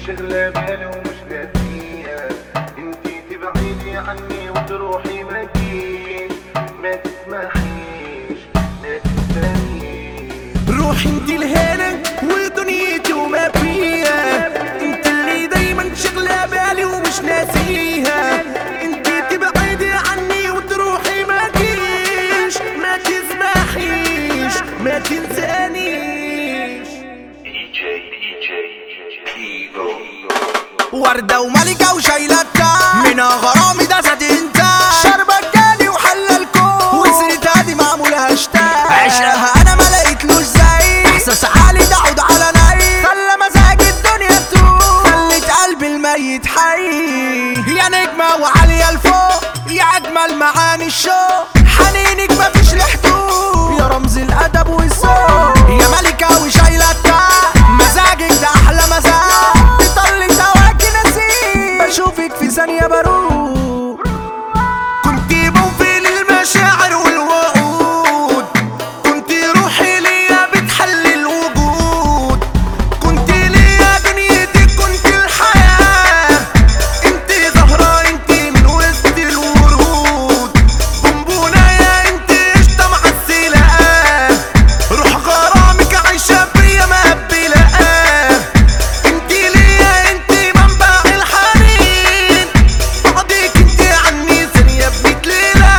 شغلة بالي ومش ناسيها انتي تبعدي عني وتروحي مكين ما تسمحيش ما تستنيش روحي انت الهنا ودنيتي وما فيها انت اللي دايما شغلة بالي ومش ناسيها انت تبعدي عني وتروحي ما تجيش ما تسمحيش ما تنسانيش DJ DJ Evo وردة وملكة وشايلة التاج من غرامي ده زاد انت شربك جالي وحل الكون وسيرتها دي معمولة هاشتاج عشقها انا ما لقيتلوش زي احساس عالي ده عود على ناي خلى مزاج الدنيا تروح خلت قلبي الميت حي يا نجمة وعالية لفوق يا اجمل معاني الشوق حنينك مفيش ريحته يا رمز الادب والذوق يا ملكة وشايلة التاج مزاجك ده احلى مزاج بيطلي هواكي نسيم بشوفك في ثانية بروح كنت بوفي للمشاعر والوعود كنت روحي ليا بتحل الوجود كنت ليا دنيتي كنت الحياة انت زهرة انت من وسط الورود بونبونة يا انت قشطة معسلة روح غرامك عايشة فيا مقبلة انت ليا انت منبع الحنين بعدك انت عني ثانية بميت ليلة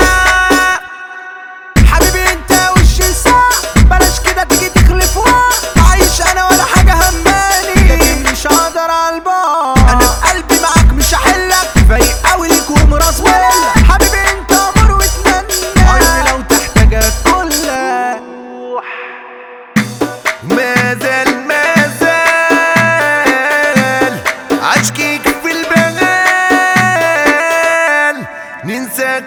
حبيبي انت وش الساعة بلاش كده تيجي تخلف وقت عايش انا ولا حاجة هماني لكن مش هقدر على البار انا بقلبي معاك مش هحلك فايق قوي ليك ومراسولك حبيبي انت امر واتمنى عيوني لو تحتاجك كلك ما زال ما زال عشقك في البغال ننساك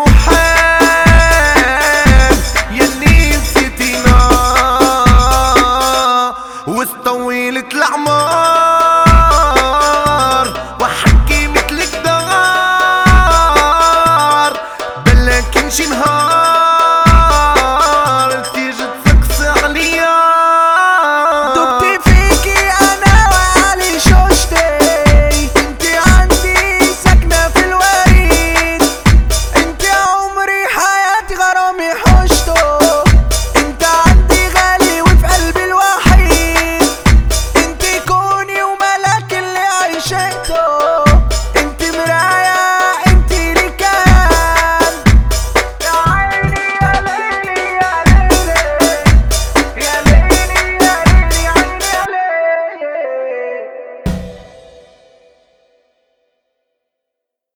محال يلي نسيتينا وطولت الأعمار